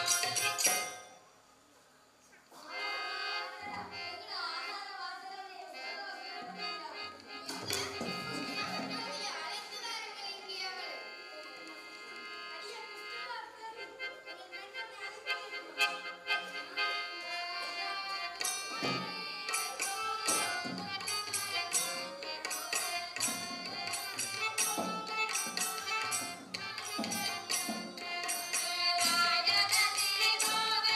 ராஜதந்திரி மோகன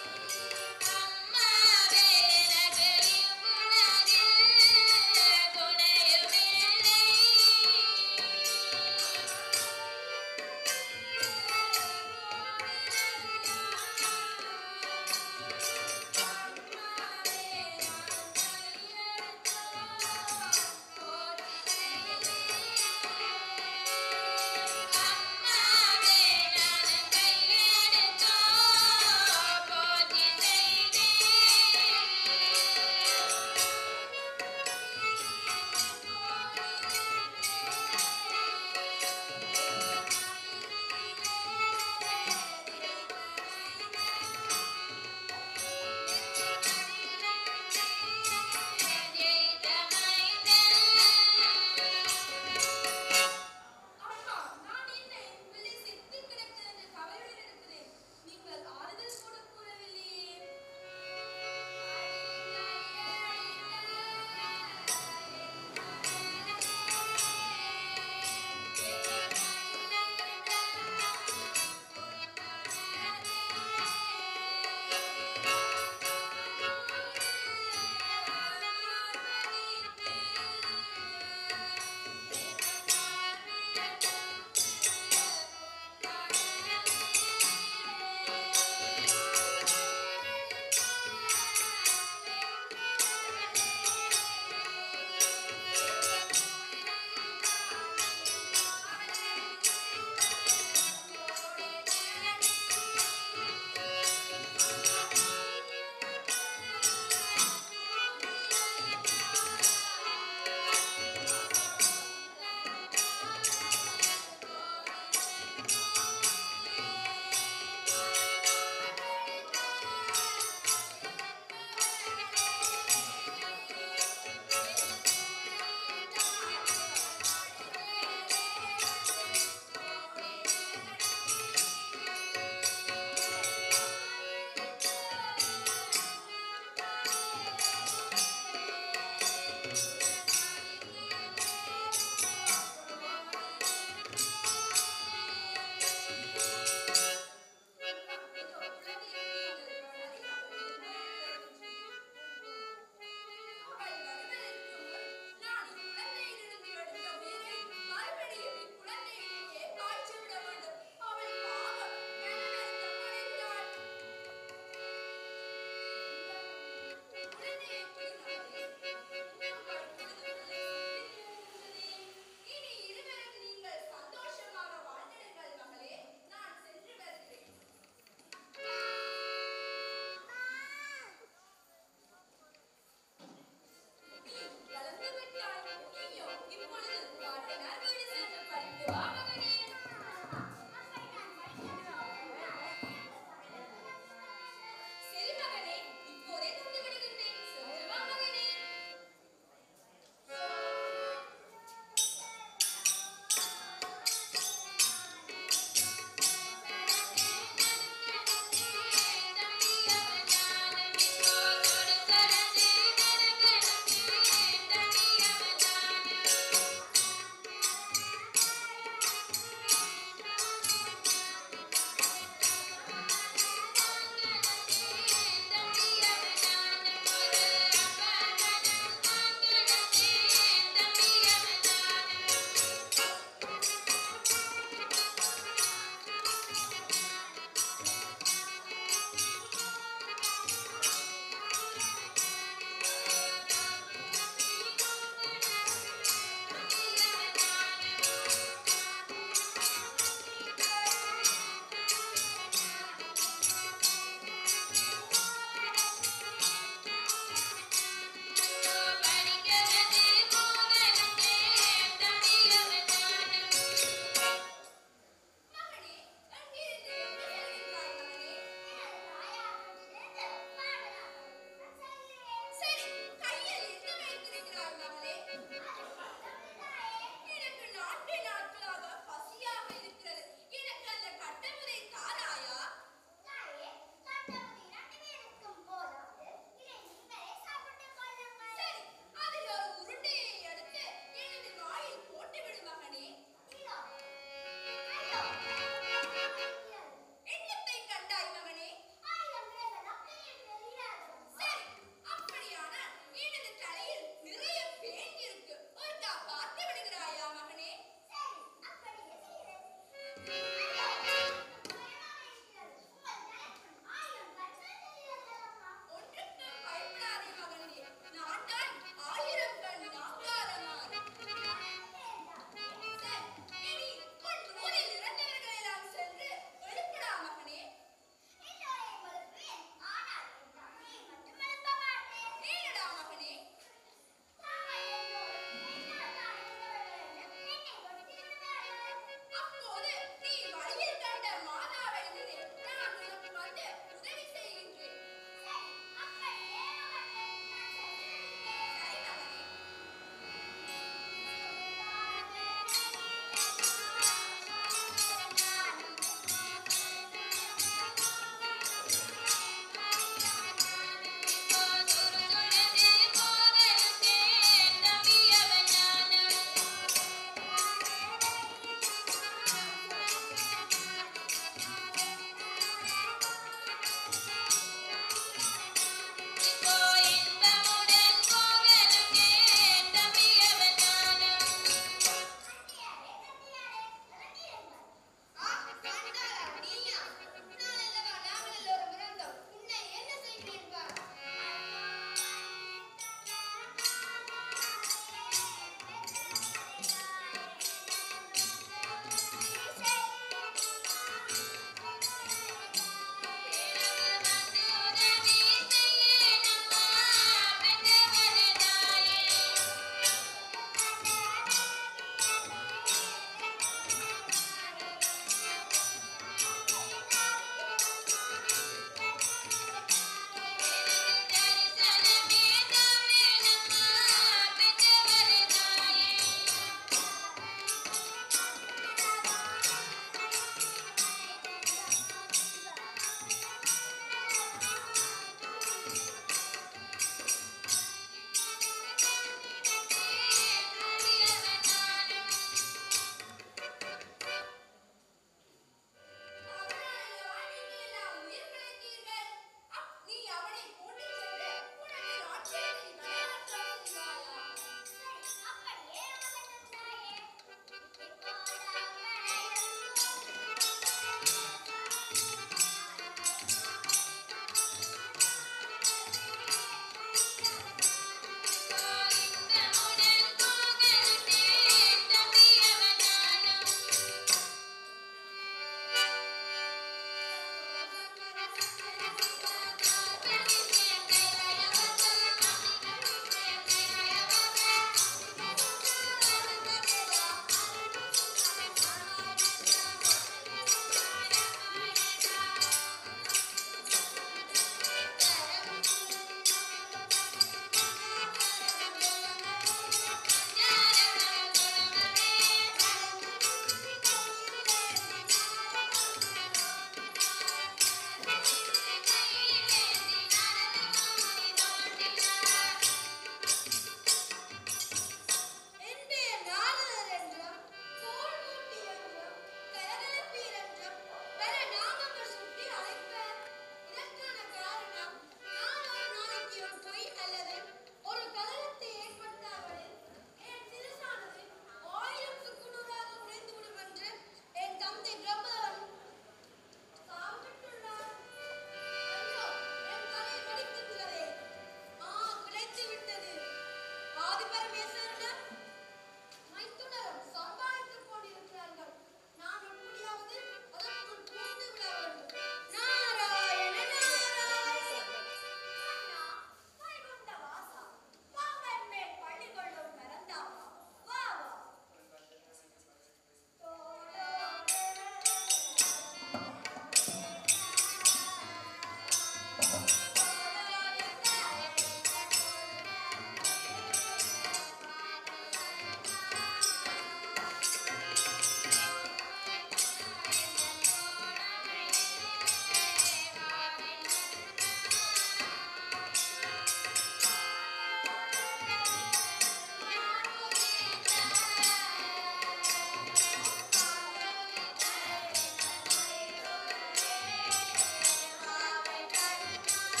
ஆ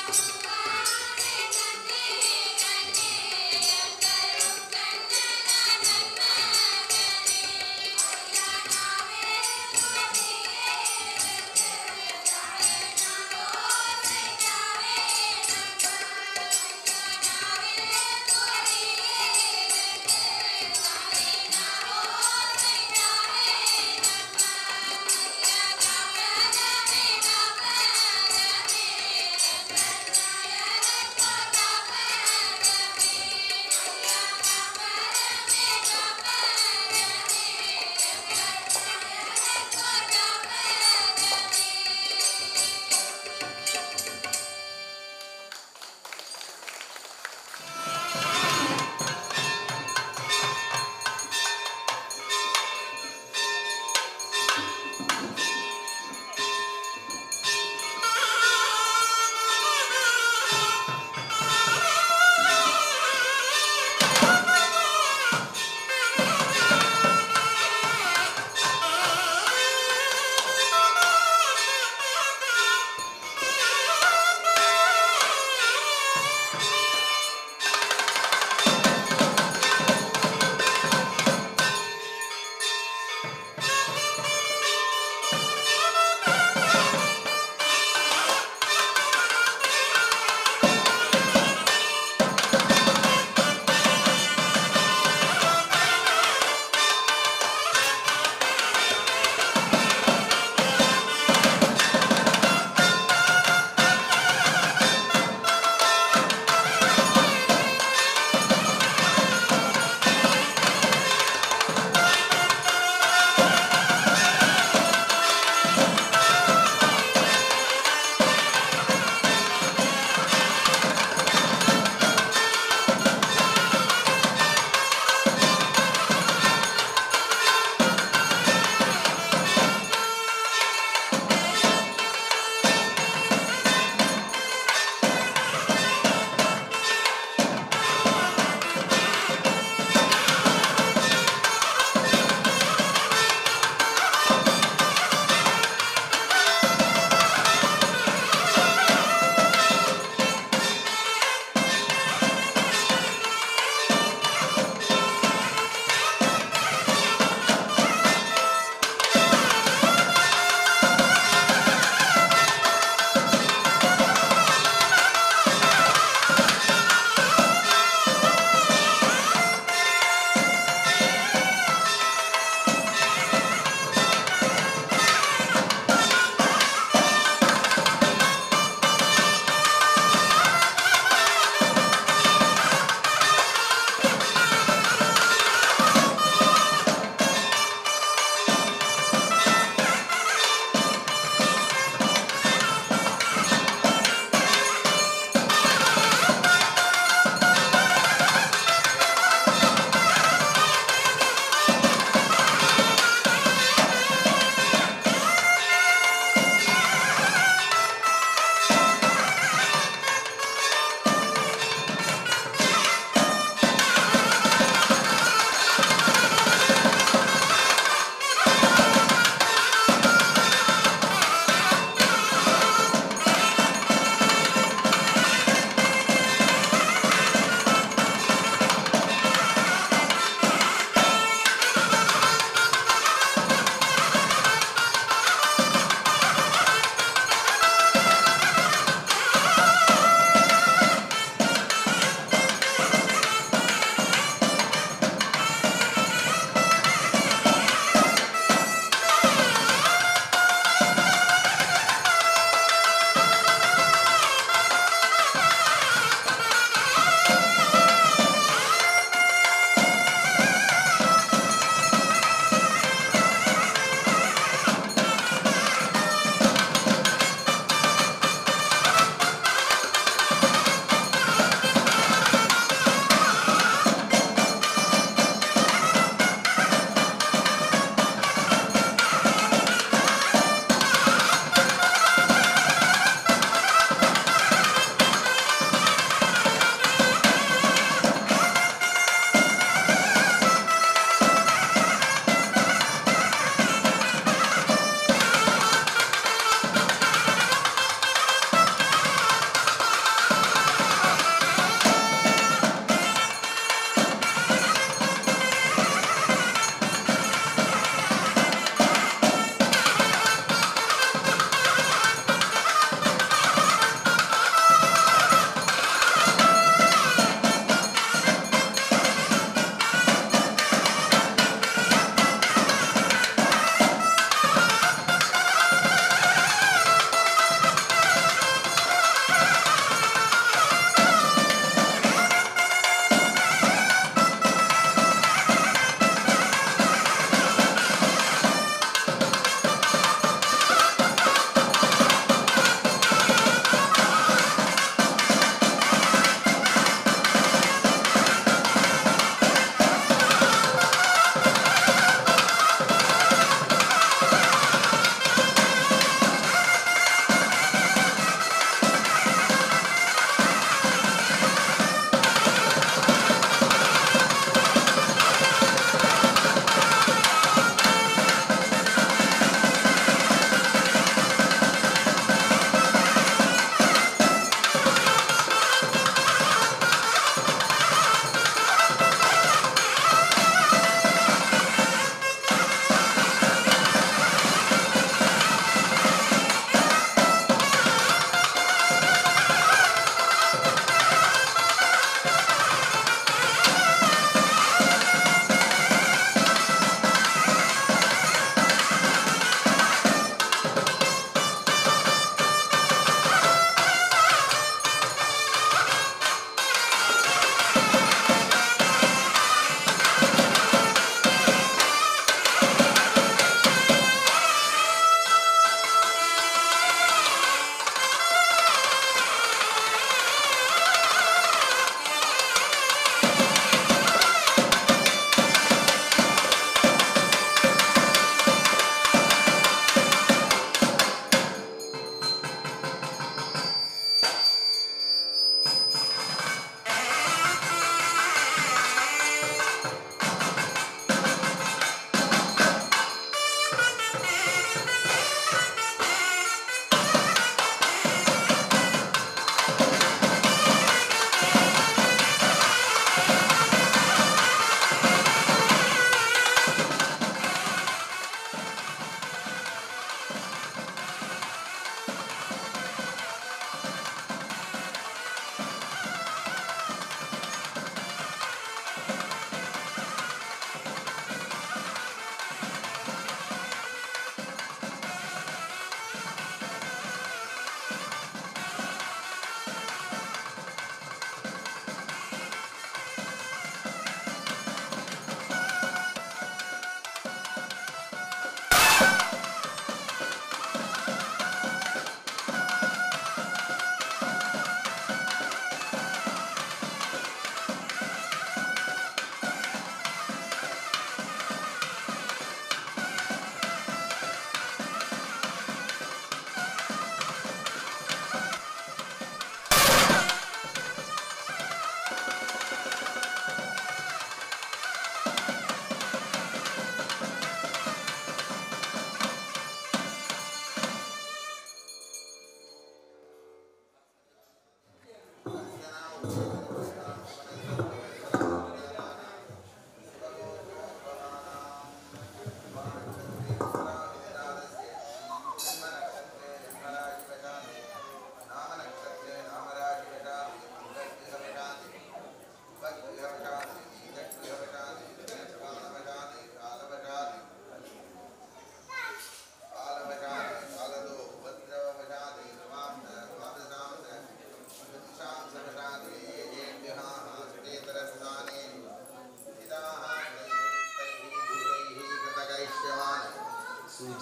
Thank you.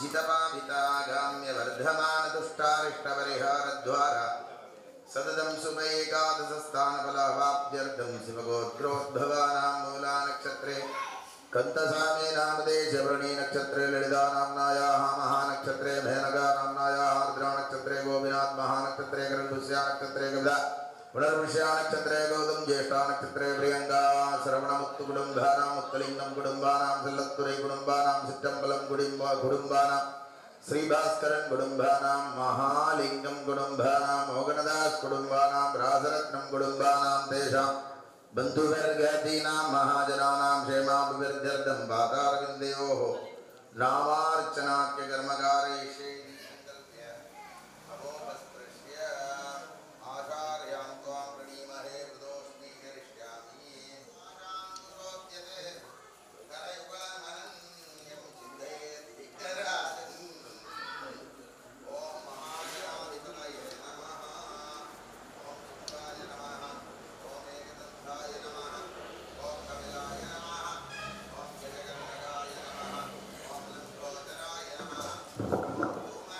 जितपामितागाम्यवर्धमानतुष्टारिष्टपरिहारद्वारा सततं सुमैकादशस्थानफलावाप्त्यर्थं शिवगोत्रोद्भवानां मूलानक्षत्रे कन्तसामे नामदेशवृणी नक्षत्रे ललितानाम्नायाः महानक्षत्रे भेनगा नाम्नायाः आर्द्रानक्षत्रे गोपिनाथ महानक्षत्रे करण्डुस्या नक्षत्रे कविता पुनर्विषया नक्षत्रे गौतम ज्येष्ठा नक्षत्रे प्रियङ्गा श्रवणमुक्तुकुटुम्बानां मुक्तलिङ्गं कुटुम्बानां सल्लत्तुरै कुटुम्बानां सिद्धम्बलं कुटुम्ब कुटुम्बानां श्रीभास्करन् कुटुम्बानां महालिङ्गं कुटुम्बानां मोगनदास कुटुम्बानां राजरत्नं कुटुम्बानां तेषां बन्धुवर्गदीनां महाजनानां क्षेमाभिवृद्ध्यर्थं पादारविन्दयोः नामार्चनाख्यकर्मकारेषे अमोघस्पृश्य आचार्यां त्वां प्रणीमहे वृदोऽस्मि करिष्यामि आचार्योच्यते करयुगमनन्यं चिन्तयेत् विग्रहादि ॐ महागणाधिपतये नमः ॐ शिवाय नमः ॐ एकदन्ताय नमः ॐ कपिलाय नमः ॐ जगन्नगाय नमः ॐ लम्बोदराय नमः ॐ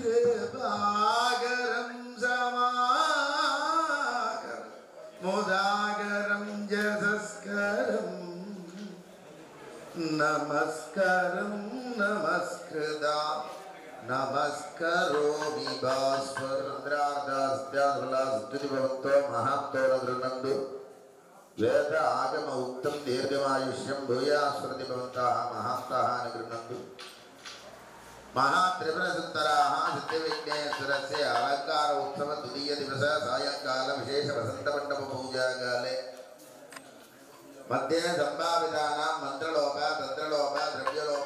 கிருபாகரம் சமாகரம் முதாகரம் ஜதஸ்கரம் நமஸ்கரம் நமஸ்கிருதா நமஸ்கரோமி భాస్వరాస్త్యాదులాస్తుతిభవంతో మహాత్తోరగృణందు వేద ఆగమ ఉక్తం దీర్ఘమాయుష్యం భూయాస్మృతి భవంతాः మహాంతాः నిగృణందు మహాత్రిపురసుందరాः సిద్ధివిఘ్నేశ్వరస్య అలంకార ఉత్సవ ద్వితీయ దివస సాయంకాల విశేష వసంత మండప పూజాకాలే మధ్య సంభావితానాం మంత్రలోప తంత్రలోప ద్రవ్యలోప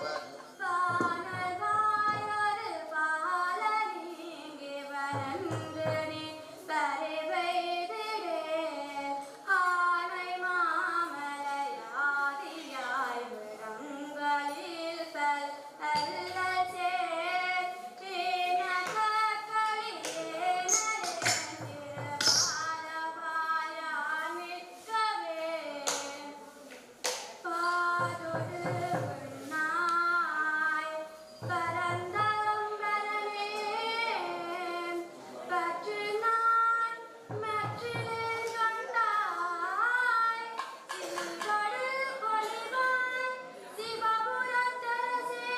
பானல்வாயொரு பாலனீங்கே வரந்தனே பரிவைதிடே ஆனை மாமலையாதியாய் விடங்களில் பல் அல்ல சேர் தீனகளிலே நரேந்திரபாலபாயான் மிக்கவே பாதொடு நாய் பரந்தலும் பரனே பற்று நான் மற்றிலே கொண்டாய் சிறுகொடு பொலிவாய் சிவபுரத்தரசே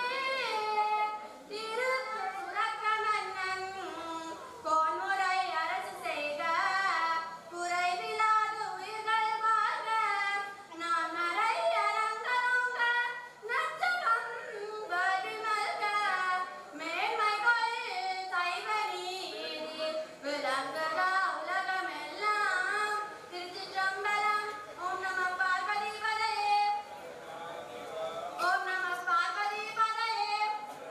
திருப்புரக்கமன்னன் கோன்முறை அரசு செய்க குறைவிலாது உயிர்கள் வாழ்க நான் மறை அரங்கரோங்க நச்சகம் வடிமல்க மேன்மைகள் சைவ நீதி விளங்குக உலகமெல்லாம் திருச்சிற்றம்பலம் ஓம் நம பார்வதி பதையே ஓம் நம பார்வதி பதையே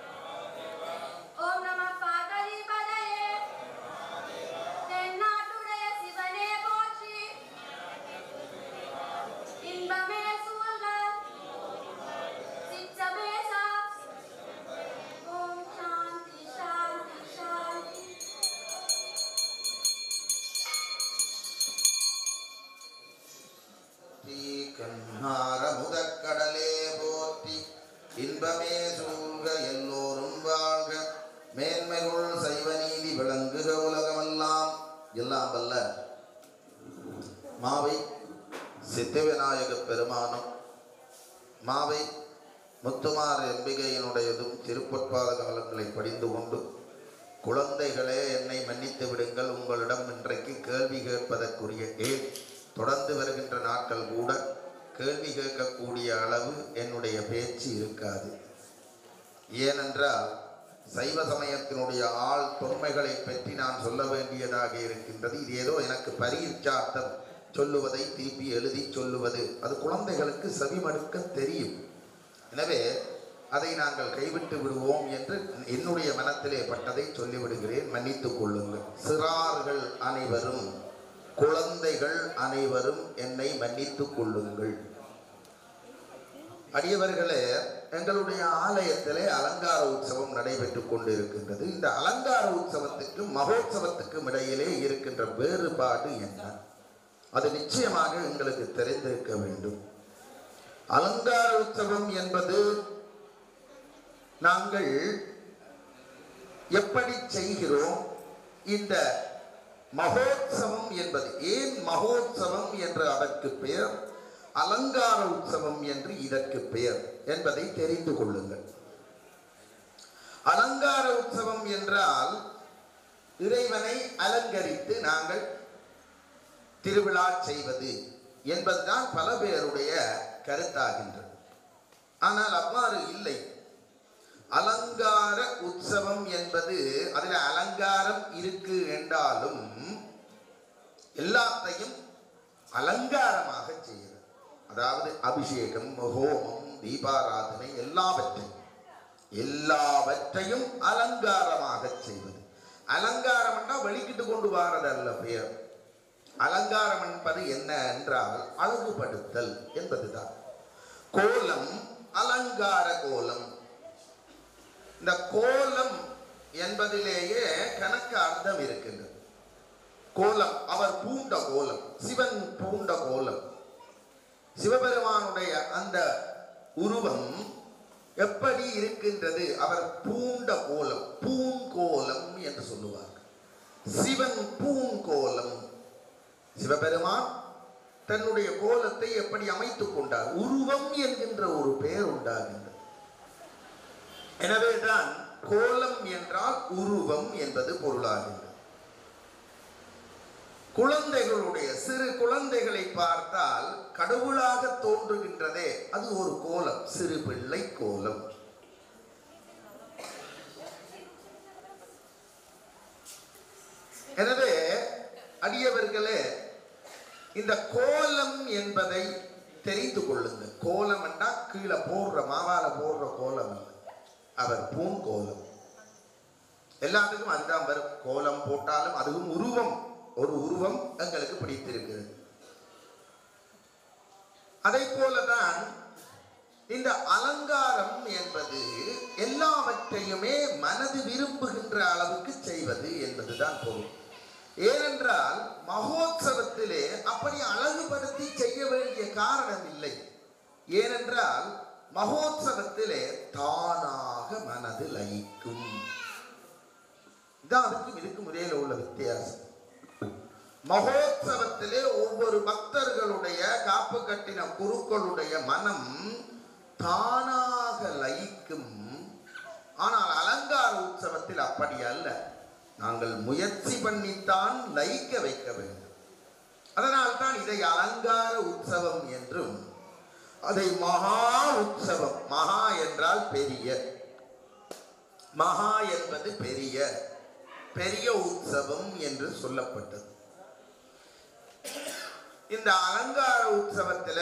ஓம் நம பார்வதி பதையே தென்னாட்டுடைய சிவனே போற்றி இன்பமே சூழ்க சிற்றமே சாப் ஓம் சாந்தி சாந்தி சாந்தி கண்ணார முதற்கடலே போற்றி இன்பமே சூழ்க எல்லோரும் வாழ்க மேன்மைகுள் சைவ நீதி விளங்குக உலகமெல்லாம் எல்லாம் வல்ல மாவை சித்தவிநாயக பெருமானும் மாவை முத்துமார் எம்பிகையினுடையதும் திருப்பற்பாத காலங்களை படிந்து கொண்டு குழந்தைகளே என்னை மன்னித்து விடுங்கள் உங்களிடம் இன்றைக்கு கேள்வி கேட்பதற்குரிய ஏன் தொடர்ந்து வருகின்ற நாட்கள் கூட கேள்வி கேட்கக்கூடிய அளவு என்னுடைய பேச்சு இருக்காது ஏனென்றால் சைவ சமயத்தினுடைய ஆள் தொன்மைகளை பற்றி நான் சொல்ல வேண்டியதாக இருக்கின்றது இது ஏதோ எனக்கு பரீட்சார்த்தம் சொல்லுவதை திருப்பி எழுதி சொல்லுவது அது குழந்தைகளுக்கு செவிமடுக்க தெரியும் எனவே அதை நாங்கள் கைவிட்டு விடுவோம் என்று என்னுடைய மனத்திலே பட்டதை சொல்லிவிடுகிறேன் மன்னித்துக் கொள்ளுங்கள் சிறார்கள் அனைவரும் குழந்தைகள் அனைவரும் என்னை மன்னித்துக் கொள்ளுங்கள் அடியவர்களே எங்களுடைய ஆலயத்திலே அலங்கார உற்சவம் நடைபெற்றுக் கொண்டிருக்கின்றது இந்த அலங்கார உற்சவத்துக்கும் மகோத்சவத்துக்கும் இடையிலே இருக்கின்ற வேறுபாடு என்ன அது நிச்சயமாக எங்களுக்கு தெரிந்திருக்க வேண்டும் அலங்கார உற்சவம் என்பது நாங்கள் எப்படி செய்கிறோம் இந்த மகோத்சவம் என்பது ஏன் மகோத்சவம் என்று அதற்கு பெயர் அலங்கார உற்சவம் என்று இதற்கு பெயர் என்பதை தெரிந்து கொள்ளுங்கள் அலங்கார உற்சவம் என்றால் இறைவனை அலங்கரித்து நாங்கள் திருவிழா செய்வது என்பதுதான் பல பேருடைய கருத்தாகின்றது ஆனால் அவ்வாறு இல்லை அலங்கார உற்சவம் என்பது அதில் அலங்காரம் இருக்கு என்றாலும் எல்லாத்தையும் அலங்காரமாக செய்கிறது அதாவது அபிஷேகம் ஹோமம் தீபாராதனை எல்லாவற்றையும் எல்லாவற்றையும் அலங்காரமாக செய்வது அலங்காரம் என்றால் வெளிக்கிட்டு கொண்டு வாரதல்ல பெயர் அலங்காரம் என்பது என்ன என்றால் அழகுபடுத்தல் என்பதுதான் கோலம் அலங்கார கோலம் இந்த கோலம் என்பதிலேயே கணக்கு அர்த்தம் இருக்கின்றது கோலம் அவர் பூண்ட கோலம் சிவன் பூண்ட கோலம் சிவபெருமானுடைய அந்த உருவம் எப்படி இருக்கின்றது அவர் பூண்ட கோலம் பூங்கோலம் என்று சொல்லுவார் சிவன் பூங்கோலம் சிவபெருமான் தன்னுடைய கோலத்தை எப்படி அமைத்துக் கொண்டார் உருவம் என்கின்ற ஒரு பெயர் உண்டாகின்றது எனவேதான் கோலம் என்றால் உருவம் என்பது பொருளாகின்றது குழந்தைகளுடைய சிறு குழந்தைகளை பார்த்தால் கடவுளாக தோன்றுகின்றதே அது ஒரு கோலம் சிறு பிள்ளை கோலம் எனவே அடியவர்களே இந்த கோலம் என்பதை தெரிந்து கொள்ளுங்கள் கோலம் என்றா கீழே போடுற மாவால போடுற கோலம் அல்ல அவர் பூங்கோலம் எல்லாத்துக்கும் அதுதான் வரும் கோலம் போட்டாலும் அதுவும் உருவம் ஒரு உருவம் எங்களுக்கு பிடித்திருக்கிறது அதை போலதான் இந்த அலங்காரம் என்பது எல்லாவற்றையுமே மனது விரும்புகின்ற அளவுக்கு செய்வது என்பதுதான் பொருள் ஏனென்றால் மகோத்சவத்திலே அப்படி அழகுபடுத்தி செய்ய வேண்டிய காரணம் இல்லை ஏனென்றால் மகோத்சவத்திலே தானாக மனது லயிக்கும் இதான் அதுக்கும் இதுக்கும் இடையில உள்ள வித்தியாசம் மகோத்சவத்திலே ஒவ்வொரு பக்தர்களுடைய காப்பு கட்டின குருக்களுடைய மனம் தானாக லயிக்கும் ஆனால் அலங்கார உற்சவத்தில் அப்படி அல்ல நாங்கள் முயற்சி பண்ணித்தான் லயிக்க வைக்க வேண்டும் அதனால் தான் இதை அலங்கார உற்சவம் என்றும் அதை மகா உற்சவம் மகா என்றால் பெரிய மகா என்பது பெரிய பெரிய உற்சவம் என்று சொல்லப்பட்டது இந்த அலங்கார உற்சவத்தில்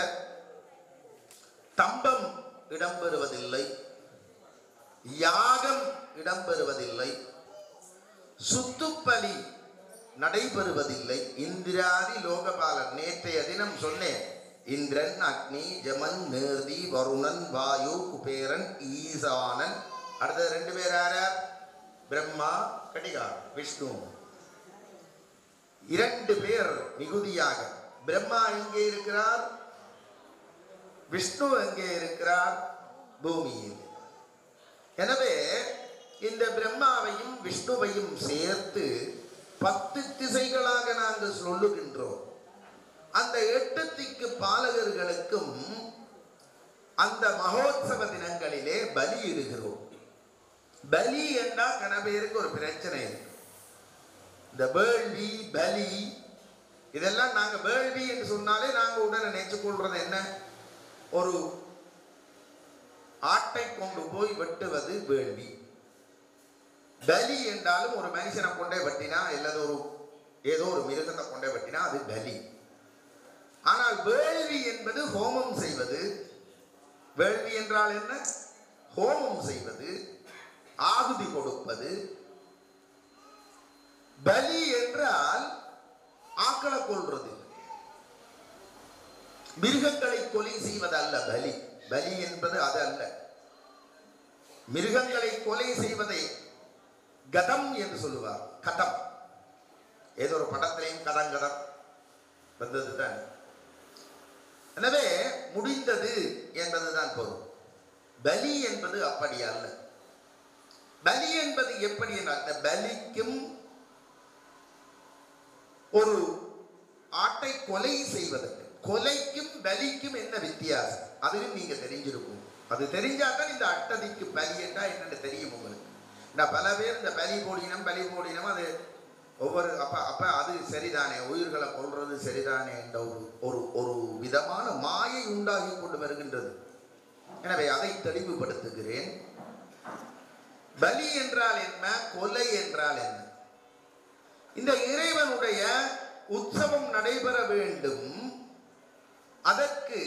தம்பம் இடம்பெறுவதில்லை யாகம் இடம்பெறுவதில்லை சுத்துப்பலி நடைபெறுவதில்லை இந்திராதி லோகபாலன் நேற்றைய தினம் சொன்னேன் இந்திரன் அக்னி ஜமன் நேர்தி வருணன் வாயு குபேரன் ஈசானன் அடுத்த ரெண்டு பேர் யார் பிரம்மா கடிகார் விஷ்ணு இரண்டு பேர் மிகுதியாக பிரம்மா எங்கே இருக்கிறார் விஷ்ணு எங்கே இருக்கிறார் பூமியில் எனவே இந்த பிரம்மாவையும் விஷ்ணுவையும் சேர்த்து பத்து திசைகளாக நாங்கள் சொல்லுகின்றோம் அந்த எட்டு திக்கு பாலகர்களுக்கும் அந்த மகோத்சவ தினங்களிலே பலியிடுகிறோம் பலி என்றால் கன பேருக்கு ஒரு பிரச்சனை இருக்கு இந்த வேள்வி பலி இதெல்லாம் நாங்க வேள்வி என்று சொன்னாலே நாங்க உடனே நினைச்சு கொள்றது என்ன ஒரு ஆட்டை கொண்டு போய் வெட்டுவது வேள்வி பலி என்றாலும் ஒரு மனுஷனை கொண்டே வெட்டினா இல்லது ஒரு ஏதோ ஒரு மிருகத்தை கொண்டே வெட்டினா அது பலி ஆனால் வேள்வி என்பது ஹோமம் செய்வது வேள்வி என்றால் என்ன ஹோமம் செய்வது ஆகுதி கொடுப்பது பலி என்றால் ஆக்களை கொள்றது மிருகங்களை கொலை செய்வதல்ல பலி பலி என்பது அது அல்ல மிருகங்களை கொலை செய்வதை கதம் என்று சொல்லுவார் கதம் ஏதோ ஒரு படத்திலையும் கதம் கதம் வந்தது தான் எனவே முடிந்தது என்பதுதான் பொருள் பலி என்பது அப்படி அல்ல பலி என்பது எப்படி என்றால் இந்த பலிக்கும் ஒரு ஆட்டை கொலை செய்வதற்கு கொலைக்கும் பலிக்கும் என்ன வித்தியாசம் அதுவும் நீங்க தெரிஞ்சிருக்கும் அது தெரிஞ்சாதான் இந்த அட்டதிக்கு பலி என்றா என்னன்னு தெரியும் உங்களுக்கு நான் பல பேர் இந்த பலி போடினம் பலி போடினம் அது ஒவ்வொரு அப்ப அப்ப அது சரிதானே உயிர்களை கொல்றது சரிதானே என்ற ஒரு ஒரு ஒரு விதமான மாயை உண்டாகி கொண்டு வருகின்றது எனவே அதை தெளிவுபடுத்துகிறேன் பலி என்றால் என்ன கொலை என்றால் என்ன இந்த இறைவனுடைய உற்சவம் நடைபெற வேண்டும் அதற்கு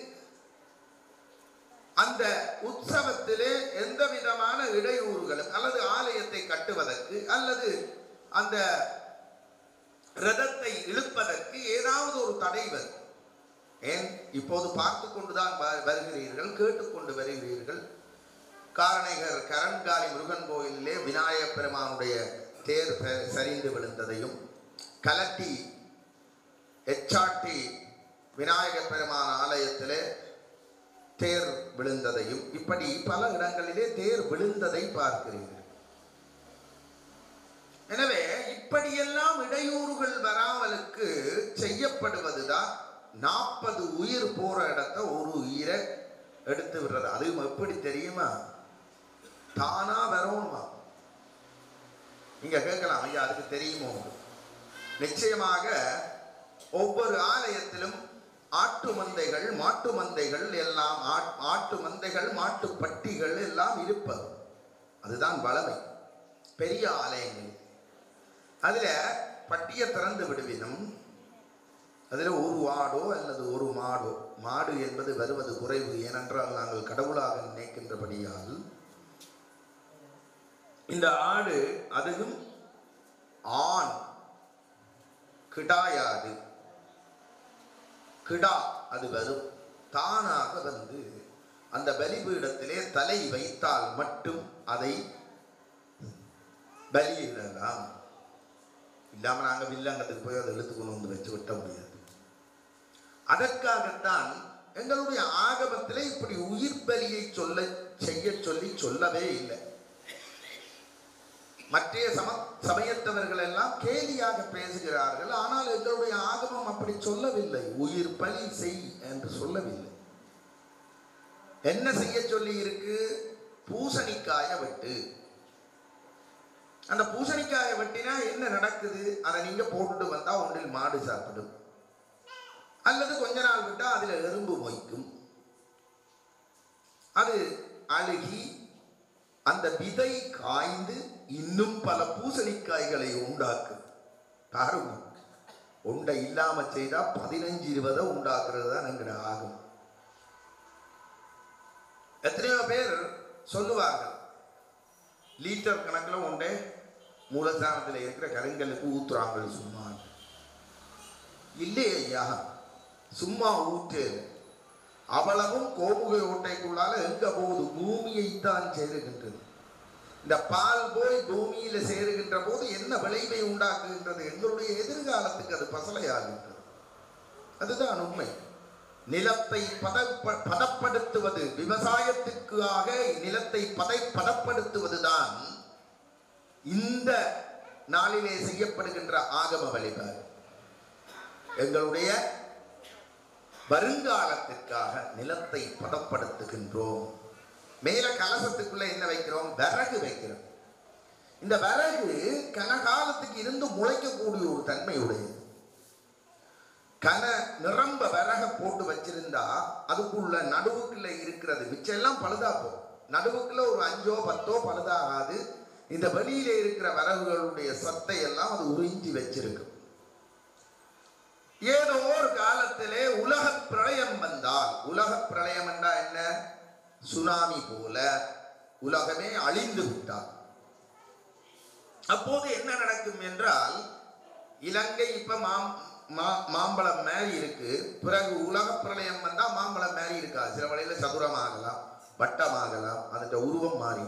அந்த உற்சவத்திலே எந்த விதமான இடையூறுகளும் அல்லது ஆலயத்தை கட்டுவதற்கு அல்லது அந்த ரதத்தை இழுப்பதற்கு ஏதாவது ஒரு தடை வரும் ஏன் இப்போது பார்த்து கொண்டுதான் வ- வருகிறீர்கள் கேட்டுக்கொண்டு வருகிறீர்கள் காரணிகர் கரண்காலி முருகன் கோயிலிலே விநாயகப் பெருமானுடைய தேர் பெ- சரிந்து விழுந்ததையும் கலட்டி எச்சாட்டி விநாயகப் பெருமான் ஆலயத்திலே தேர் விழுந்ததையும் இப்படி பல இடங்களிலே தேர் விழுந்ததை பார்க்கிறீர்கள் எனவே இப்படியெல்லாம் இடையூறுகள் வராமலுக்கு செய்யப்படுவதுதான் நாற்பது உயிர் போற இடத்த ஒரு உயிரை எடுத்து விடுறது அதுவும் எப்படி தெரியுமா தானா வரணுமா நீங்க கேட்கலாம் ஐயா அதுக்கு தெரியுமோ நிச்சயமாக ஒவ்வொரு ஆலயத்திலும் ஆட்டு மந்தைகள் மாட்டு மந்தைகள் எல்லாம் ஆட்- ஆட்டு மந்தைகள் மாட்டு பட்டிகள் எல்லாம் இருப்பது அதுதான் வளமை பெரிய ஆலயங்கள் அதுல பட்டியை திறந்து விடுவினும் அதில் ஒரு ஆடோ அல்லது ஒரு மாடோ மாடு என்பது வருவது குறைவு ஏனென்றால் நாங்கள் கடவுளாக நினைக்கின்றபடியால் இந்த ஆடு அதுவும் ஆண் கிடாயாது கிடா அது வரும் தானாக வந்து அந்த பலிபீடத்திலே தலை வைத்தால் மட்டும் அதை பலியிடலாம் இல்லாம நாங்க வில்லங்கத்துக்கு போய் அதை இழுத்து கொண்டு வந்து வச்சு விட்ட முடியாது அதற்காகத்தான் எங்களுடைய ஆகமத்திலே இப்படி உயிர் பலியை சொல்ல செய்ய சொல்லி சொல்லவே இல்லை மற்ற சம சமயத்தவர்கள் எல்லாம் கேலியாக பேசுகிறார்கள் ஆனால் எங்களுடைய ஆகமம் அப்படி சொல்லவில்லை உயிர் பலி செய் என்று சொல்லவில்லை என்ன செய்ய சொல்லி இருக்கு பூசணிக்காய வெட்டு அந்த பூசணிக்காயை வெட்டினா என்ன நடக்குது அதை நீங்க போட்டுட்டு வந்தா ஒன்றில் மாடு சாப்பிடும் அல்லது கொஞ்ச நாள் விட்டா அதுல எறும்பு மொய்க்கும் அது அழுகி அந்த விதை காய்ந்து இன்னும் பல பூசணிக்காய்களை உண்டாக்கும் பாருங்க உண்டை இல்லாம செய்தா பதினஞ்சு இருபதை உண்டாக்குறது தான் எங்கட ஆகும் எத்தனையோ பேர் சொல்லுவார்கள் லீட்டர் கணக்கில் உண்டே மூலஸ்தானத்தில் இருக்கிற கருங்கலுக்கு ஊத்துறாங்க சும்மா இல்லையே ஐயா சும்மா ஊற்று அவ்வளவும் கோமுகை ஓட்டைக்குள்ளால எங்க போகுது பூமியைத்தான் சேருகின்றது இந்த பால் போய் பூமியில சேருகின்ற போது என்ன விளைவை உண்டாக்குகின்றது எங்களுடைய எதிர்காலத்துக்கு அது பசலையாகின்றது அதுதான் உண்மை நிலத்தை பதப்ப பதப்படுத்துவது விவசாயத்திற்காக நிலத்தை பதை பதப்படுத்துவதுதான் இந்த நாளிலே செய்யப்படுகின்ற ஆகம வழிபாடு எங்களுடைய வருங்காலத்திற்காக நிலத்தை பதப்படுத்துகின்றோம் மேல கலசத்துக்குள்ள என்ன வைக்கிறோம் விறகு வைக்கிறோம் இந்த விறகு கனகாலத்துக்கு இருந்து முளைக்கக்கூடிய ஒரு தன்மை உடையது கன நிரம்ப விறக போட்டு வச்சிருந்தா அதுக்குள்ள நடுவுக்குள்ள இருக்கிறது மிச்சம் எல்லாம் பழுதா போகும் நடுவுக்குள்ள ஒரு அஞ்சோ பத்தோ பழுதாகாது இந்த வெளியில இருக்கிற விறகுகளுடைய சத்தை எல்லாம் அது உறிஞ்சி வச்சிருக்கும் ஏதோ ஒரு காலத்திலே உலக பிரளயம் வந்தால் உலக பிரளயம் என்றா என்ன சுனாமி போல உலகமே அழிந்து விட்டால் அப்போது என்ன நடக்கும் என்றால் இலங்கை இப்ப மாம் மா- மாம்பழம் மாதிரி இருக்கு பிறகு உலக பிரளயம் வந்தா மாம்பழம் மாதிரி இருக்காது சில வழியில சதுரமாகலாம் வட்டமாகலாம் அதோட உருவம் மாறி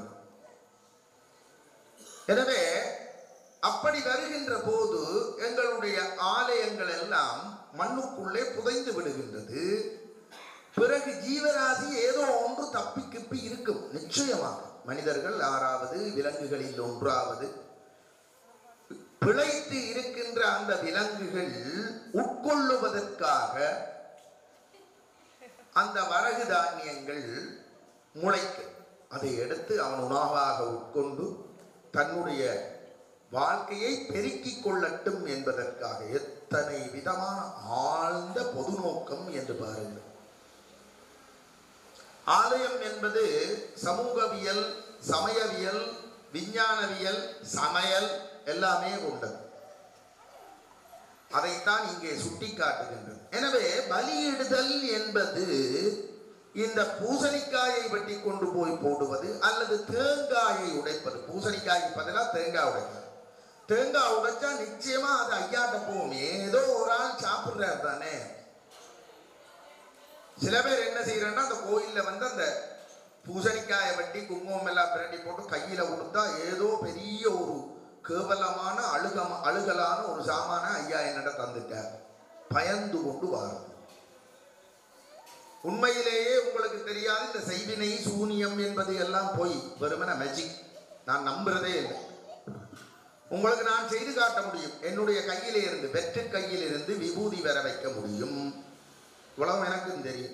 எனவே அப்படி வருகின்ற போது எங்களுடைய ஆலயங்கள் எல்லாம் மண்ணுக்குள்ளே புதைந்து விடுகின்றது பிறகு ஜீவராசி ஏதோ ஒன்று தப்பி கிப்பி இருக்கும் நிச்சயமாக மனிதர்கள் ஆறாவது விலங்குகளில் ஒன்றாவது பிழைத்து இருக்கின்ற அந்த விலங்குகள் உட்கொள்ளுவதற்காக அந்த வரகு தானியங்கள் முளைக்கும் அதை எடுத்து அவன் உணவாக உட்கொண்டு தன்னுடைய வாழ்க்கையை பெருக்கிக் கொள்ளட்டும் என்பதற்காக எத்தனை விதமான ஆழ்ந்த பொது நோக்கம் என்று பாருங்கள் ஆலயம் என்பது சமூகவியல் சமயவியல் விஞ்ஞானவியல் சமையல் எல்லாமே கொண்டது அதைத்தான் இங்கே சுட்டிக்காட்டுகின்றது எனவே பலியிடுதல் என்பது இந்த பூசணிக்காயை வெட்டி கொண்டு போய் போடுவது அல்லது தேங்காயை உடைப்பது பூசணிக்காய்க்கு பதிலாக தேங்காய் உடைக்கிறது தேங்காய் உடைச்சா நிச்சயமா அது ஐயாட்ட போகும் ஏதோ ஒரு ஆள் சாப்பிடுறாரு தானே சில பேர் என்ன செய்யறாங்கன்னா அந்த கோயில்ல வந்து அந்த பூசணிக்காயை வெட்டி குங்குமம் எல்லாம் பிரட்டி போட்டு கையில கொடுத்தா ஏதோ பெரிய ஒரு கேவலமான அழுகம அழுகலான ஒரு சாமான ஐயா என்னிட தந்துட்டார் பயந்து கொண்டு வாரும் உண்மையிலேயே உங்களுக்கு தெரியாது இந்த செய்வினை சூனியம் என்பது எல்லாம் போய் வெறுமன மேஜிக் நான் நம்புறதே இல்லை உங்களுக்கு நான் செய்து காட்ட முடியும் என்னுடைய கையிலே இருந்து வெற்று கையில் இருந்து விபூதி வர வைக்க முடியும் இவ்வளவு எனக்கும் தெரியும்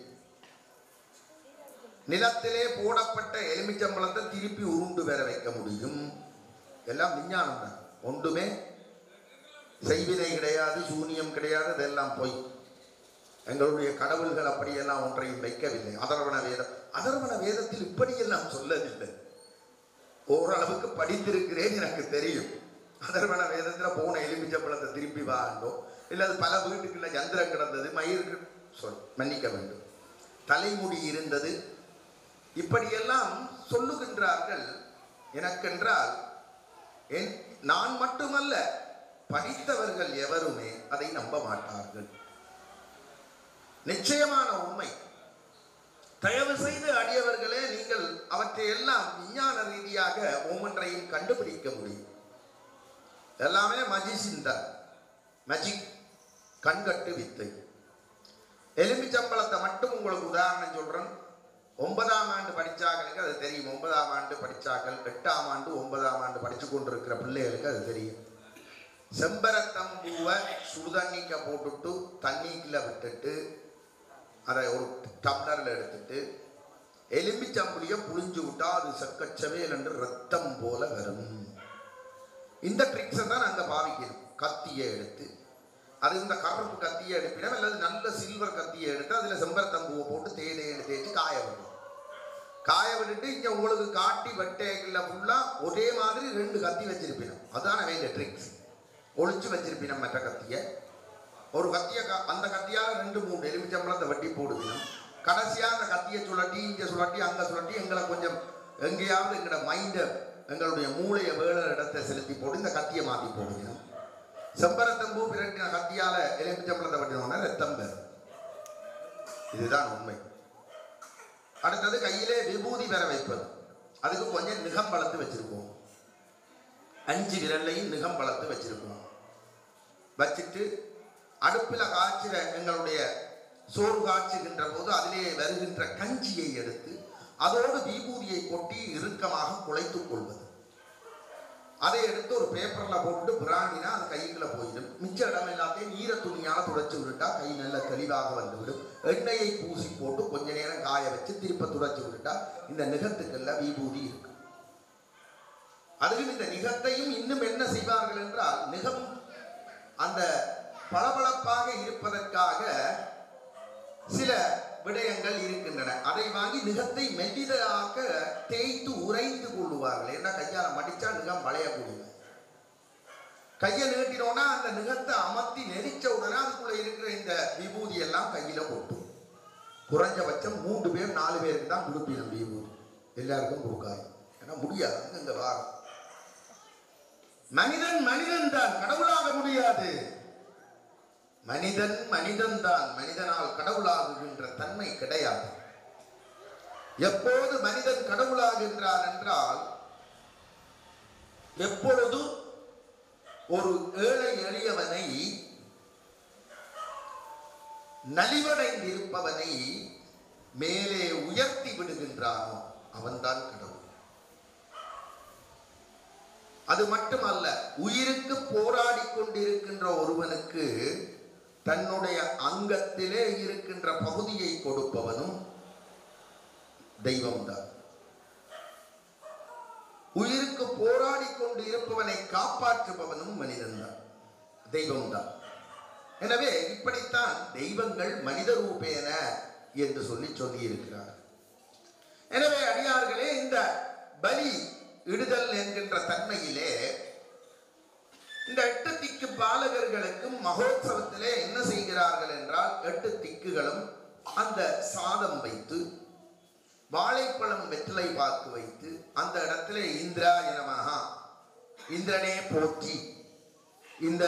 நிலத்திலே போடப்பட்ட எலுமிச்சம்பழத்தை திருப்பி உருண்டு வர வைக்க முடியும் எல்லாம் விஞ்ஞானம் தான் ஒன்றுமே செய்வினை கிடையாது சூனியம் கிடையாது இதெல்லாம் பொய் எங்களுடைய கடவுள்கள் அப்படியெல்லாம் ஒன்றையும் வைக்கவில்லை அதர்வண வேதம் அதர்வண வேதத்தில் இப்படியெல்லாம் சொல்லவில்லை ஓரளவுக்கு படித்திருக்கிறேன் எனக்கு தெரியும் அதர்வண வேதத்துல போன எலுமிச்சம்பழத்தை திருப்பி வாண்டோ இல்லை அது பல வீட்டுக்குள்ள யந்திரம் கிடந்தது மயிருக்கு சொல் மன்னிக்க வேண்டும் தலைமுடி இருந்தது இப்படியெல்லாம் சொல்லுகின்றார்கள் எனக்கென்றால் என் நான் மட்டுமல்ல படித்தவர்கள் எவருமே அதை நம்ப மாட்டார்கள் நிச்சயமான உண்மை தயவு செய்து அடியவர்களே நீங்கள் அவற்றை எல்லாம் விஞ்ஞான ரீதியாக ஒவ்வொன்றையும் கண்டுபிடிக்க முடியும் எல்லாமே மஜிசின் தான் மேஜிக் கண்கட்டு வித்தை எலுமிச்சம்பழத்தை மட்டும் உங்களுக்கு உதாரணம் சொல்றேன் ஒன்பதாம் ஆண்டு படிச்சாங்களுக்கு அது தெரியும் ஒன்பதாம் ஆண்டு படிச்சாக்கள் எட்டாம் ஆண்டு ஒன்பதாம் ஆண்டு படிச்சு கொண்டிருக்கிற பிள்ளைகளுக்கு அது தெரியும் செம்பரத்தம்பூவை சுடுதண்ணிக்க போட்டுட்டு தண்ணிக்குள்ள விட்டுட்டு அதை ஒரு டம்ளரில் எடுத்துட்டு எலும்பிச்சம்புளியை புளிஞ்சு விட்டா அது செக்கச்சவேல் என்று ரத்தம் போல வரும் இந்த ட்ரிக்ஸை தான் நாங்கள் பாவிக்கணும் கத்தியை எடுத்து அது இந்த கருப்பு கத்தியை எடுப்பினோம் அல்லது நல்ல சில்வர் கத்தியை எடுத்து அதில் செம்பரத்தம்பூவை போட்டு தேனேன்னு தேய்ச்சி காய விடணும் காய விட்டுட்டு இங்கே உங்களுக்கு காட்டி வெட்டைகளில் ஃபுல்லாக ஒரே மாதிரி ரெண்டு கத்தி வச்சிருப்பினோம் அதுதானே வேண்டிய ட்ரிக்ஸ் ஒளிச்சு வச்சிருப்பினோம் மற்ற கத்தியை ஒரு கத்தியை க- அந்த கத்தியால் ரெண்டு மூணு எலுமிச்சம்பழத்தை வெட்டி போடுவினோம் கடைசியாக அந்த கத்தியை சுழட்டி இங்கே சுழட்டி அங்கே சுழட்டி எங்களை கொஞ்சம் எங்கேயாவது எங்களோட மைண்டை எங்களுடைய மூளையை வேலை இடத்தை செலுத்தி போட்டு இந்த கத்தியை மாற்றி போடுவினோம் செம்பரத்தம்பூ பிரட்டின கத்தியால எலுமிச்சம்பழத்தை வெட்டினோம்னா ரத்தம் பெறும் இதுதான் உண்மை அடுத்தது கையிலே விபூதி பெற வைப்பது அதுக்கு கொஞ்சம் நிகம் வளர்த்து வச்சிருப்போம் அஞ்சு விரல்லையும் நிகம் வளர்த்து வச்சிருப்போம் வச்சுட்டு அடுப்பில் காய்ச்சிற எங்களுடைய சோறு காய்ச்சுகின்ற போது அதிலே வருகின்ற கஞ்சியை எடுத்து அதோடு விபூதியை கொட்டி இறுக்கமாக குழைத்துக் கொள்வது அதை எடுத்து ஒரு பேப்பர்ல போட்டு பிராண்டினா அது கைக்குள்ள போயிடும் மிச்ச இடம் எல்லாத்தையும் ஈர துணியால துடைச்சு விட்டுட்டா கை நல்ல தெளிவாக வந்துவிடும் எண்ணெயை பூசி போட்டு கொஞ்ச நேரம் காய வச்சு திருப்ப துடைச்சு விட்டுட்டா இந்த நிகத்துக்கெல்லாம் விபூதி இருக்கு அதிலும் இந்த நிகத்தையும் இன்னும் என்ன செய்வார்கள் என்றால் நிகம் அந்த பளபளப்பாக இருப்பதற்காக சில விடயங்கள் இருக்கின்றன அதை வாங்கி நிகத்தை மெல்லிதாக தேய்த்து உறைந்து கொள்ளுவார்கள் ஏன்னா கையால மடிச்சா நிகம் வளையக்கூடியது கையை நீட்டினோம்னா அந்த நிகத்தை அமர்த்தி நெரிச்ச உடனே அதுக்குள்ள இருக்கிற இந்த விபூதி எல்லாம் கையில கொட்டும் குறைஞ்சபட்சம் மூன்று பேர் நாலு பேருக்கு தான் கொடுப்பினோம் விபூதி எல்லாருக்கும் கொடுக்காது ஏன்னா முடியாது இந்த வாரம் மனிதன் மனிதன் தான் கடவுளாக முடியாது மனிதன் மனிதன் தான் மனிதனால் கடவுளாகுகின்ற தன்மை கிடையாது எப்போது மனிதன் கடவுளாகின்றான் என்றால் எப்பொழுது ஒரு ஏழை எளியவனை நலிவடைந்திருப்பவனை மேலே உயர்த்தி விடுகின்றானோ அவன்தான் கடவுள் அது மட்டுமல்ல உயிருக்கு போராடி கொண்டிருக்கின்ற ஒருவனுக்கு தன்னுடைய அங்கத்திலே இருக்கின்ற பகுதியை கொடுப்பவனும் தெய்வம்தான் உயிருக்கு போராடி கொண்டு இருப்பவனை காப்பாற்றுபவனும் மனிதன்தான் தெய்வம்தான் எனவே இப்படித்தான் தெய்வங்கள் மனித ரூபேன என்று சொல்லி சொல்லி இருக்கிறார் எனவே அடியார்களே இந்த பலி இடுதல் என்கின்ற தன்மையிலே இந்த எட்டு திக்கு பாலகர்களுக்கும் மகோத்சவத்திலே என்ன செய்கிறார்கள் என்றால் எட்டு திக்குகளும் அந்த சாதம் வைத்து வாழைப்பழம் வெற்றிலை பாக்கு வைத்து அந்த இடத்திலே இந்திரா நமஹா இந்திரனே போற்றி இந்த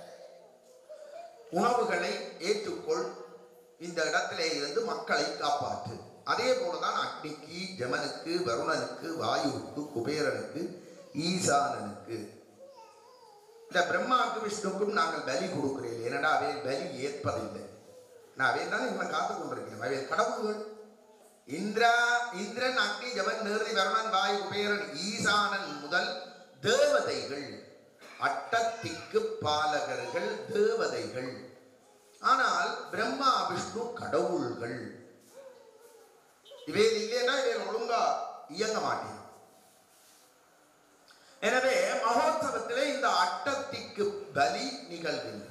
உணவுகளை ஏற்றுக்கொள் இந்த இடத்திலே இருந்து மக்களை காப்பாற்று அதே போலதான் அக்னிக்கு ஜமனுக்கு வருணனுக்கு வாயுவுக்கு குபேரனுக்கு ஈசானனுக்கு இந்த பிரம்மாவுக்கு விஷ்ணுக்கும் நாங்கள் பலி கொடுக்கிறேன் என்னடா அவை பலி ஏற்பதில்லை நான் அவை தான் இவனை காத்து கொண்டிருக்கிறேன் அவை கடவுள்கள் இந்திரா இந்திரன் அக்னி ஜவன் நேர்தி வருணன் வாயு குபேரன் ஈசானன் முதல் தேவதைகள் அட்டத்திக்கு பாலகர்கள் தேவதைகள் ஆனால் பிரம்மா விஷ்ணு கடவுள்கள் இவையில் இல்லைன்னா இவையில் ஒழுங்கா இயங்க மாட்டேன் எனவே மகோத்சவத்திலே இந்த அட்டத்திக்கு பலி நிகழ்கின்றது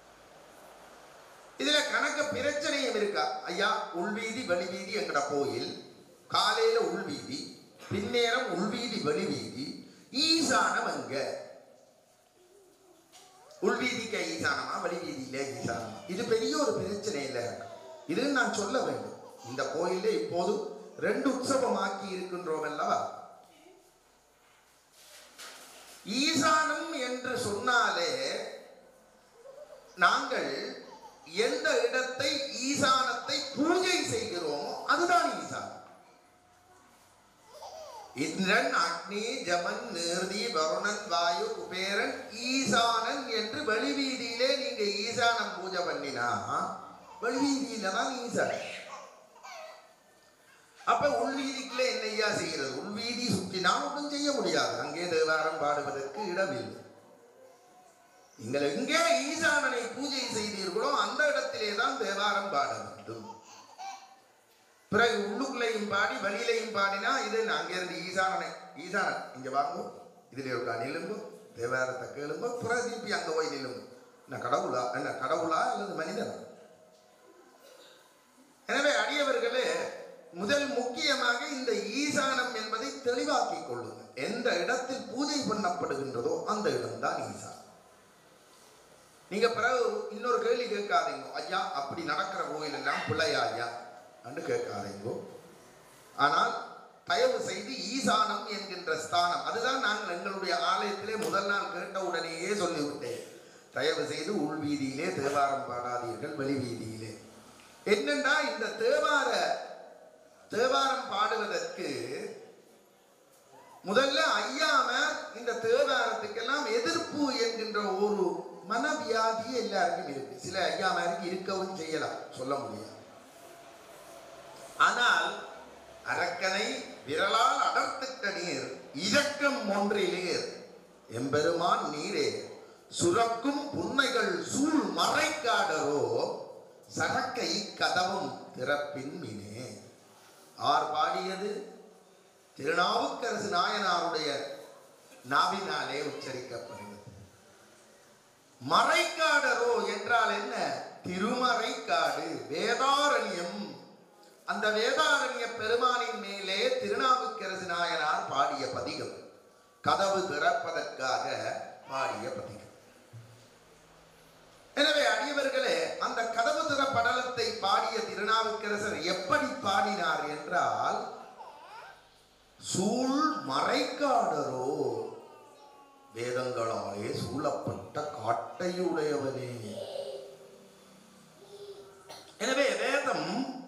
இதுல கணக்கு பிரச்சனையும் இருக்கா ஐயா உள்வீதி வெளிவீதி எங்கட கோயில் காலையில உள்வீதி பின்னேரம் உள்வீதி வெளிவீதி ஈசானம் எங்க உள்வீதிக்க ஈசானமா வெளிவீதியில ஈசானமா இது பெரிய ஒரு பிரச்சனை இல்லை இது நான் சொல்ல வேண்டும் இந்த கோயிலே இப்போது ரெண்டு உற்சவமாக்கி இருக்கின்றோம் அல்லவா ஈசானம் என்று சொன்னாலே நாங்கள் எந்த இடத்தை ஈசானத்தை பூஜை செய்கிறோமோ அதுதான் ஈசானம் இந்திரன் அக்னி ஜமன் நிர்தி வருணன் வாயு குபேரன் ஈசானன் என்று வெளிவீதியிலே நீங்க ஈசானம் பூஜை பண்ணினா வெளிவீதியில தான் ஈசானன் அப்ப உள்வீதிக்குள்ள என்னையா செய்கிறது உள்வீதி சுற்றினா ஒன்றும் செய்ய முடியாது அங்கே தேவாரம் பாடுவதற்கு இடமில்லை நீங்கள் எங்கே ஈசானனை பூஜை செய்தீர்களோ அந்த இடத்திலே தான் தேவாரம் பாட வேண்டும் பிறகு உள்ளுக்குள்ளையும் பாடி வெளியிலையும் பாடினா இது அங்கே இருந்து ஈசானனை ஈசானன் இங்க வாங்கோ இதுல இருக்கா நிலும்பு தேவாரத்தை கேளுங்க பிறகு திருப்பி அங்க போய் நிலும்பு என்ன கடவுளா என்ன கடவுளா அல்லது மனிதனா எனவே அடியவர்களே முதல் முக்கியமாக இந்த ஈசானம் என்பதை தெளிவாக்கிக் கொள்ளுங்கள் எந்த இடத்தில் பூஜை பண்ணப்படுகின்றதோ அந்த இடம்தான் ஈசானம் நீங்க பிறகு இன்னொரு கேள்வி கேட்காதீங்க ஐயா அப்படி நடக்கிற கோயில் எல்லாம் பிள்ளையா ஐயா என்று கேட்காதீங்கோ ஆனால் தயவு செய்து ஈசானம் என்கின்ற ஸ்தானம் அதுதான் நாங்கள் எங்களுடைய ஆலயத்திலே முதல் நாள் கேட்ட உடனேயே சொல்லிவிட்டேன் தயவு செய்து உள்வீதியிலே தேவாரம் பாடாதீர்கள் வெளி வீதியிலே என்னென்னா இந்த தேவார தேவாரம் பாடுவதற்கு முதல்ல ஐயாமர் இந்த தேவாரத்துக்கெல்லாம் எதிர்ப்பு என்கின்ற ஒரு மனவியாதி எல்லாருக்கும் இருக்கு சில ஐயாமாருக்கு இருக்கவும் செய்யலாம் சொல்ல முடியாது ஆனால் அரக்கனை விரலால் அடர்த்திட்ட நீர் இரக்கம் ஒன்றிலேர் எம்பெருமான் நீரே சுரக்கும் புன்னைகள் சூழ் மறைக்காடரோ சரக்கை கதவும் திறப்பின் மினே ஆர் பாடியது திருநாவுக்கரசு நாயனாருடைய நாவினாலே உச்சரிக்கப்படுகிறது மறைக்காடரோ என்றால் என்ன திருமறைக்காடு வேதாரண்யம் அந்த வேதாரண்ய பெருமானின் மேலே திருநாவுக்கரசு நாயனார் பாடிய பதிகம் கதவு திறப்பதற்காக பாடிய பதிகம் எனவே அடியவர்களே அந்த கதவு திற படலத்தை பாடிய திருநாவுக்கரசர் எப்படி பாடினார் என்றால் சூழ் மறைக்காடரோ வேதங்களாலே சூழப்பட்ட காட்டையுடையவனே எனவே வேதம்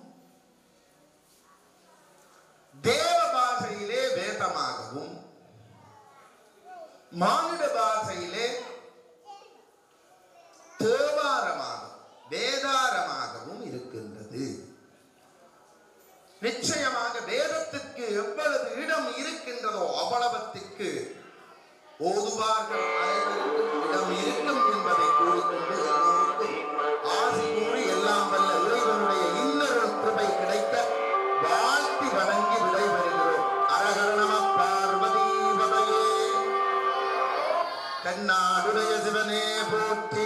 தேவ பாஷையிலே வேதமாகவும் மானிட பாஷையிலே தேவாரமாக வேதாரமாகவும் இருக்கின்றது நிச்சயமாக வேதத்துக்கு எவ்வளவு இடம் இருக்கின்றதோ அவ்வளவத்துக்கு ஓதுவார்கள் அனைவருக்கும் இடம் இருக்கும் என்பதை கூறிக்கொண்டு எல்லோருக்கும் ஆசி கூறி எல்லாம் வல்ல இறைவனுடைய இன்னொரு கிருபை கிடைக்க வாழ்த்தி வணங்கி விடைபெறுகிறோம் அரகர நம பார்வதி பதையே தென்னாடுடைய சிவனே போற்றி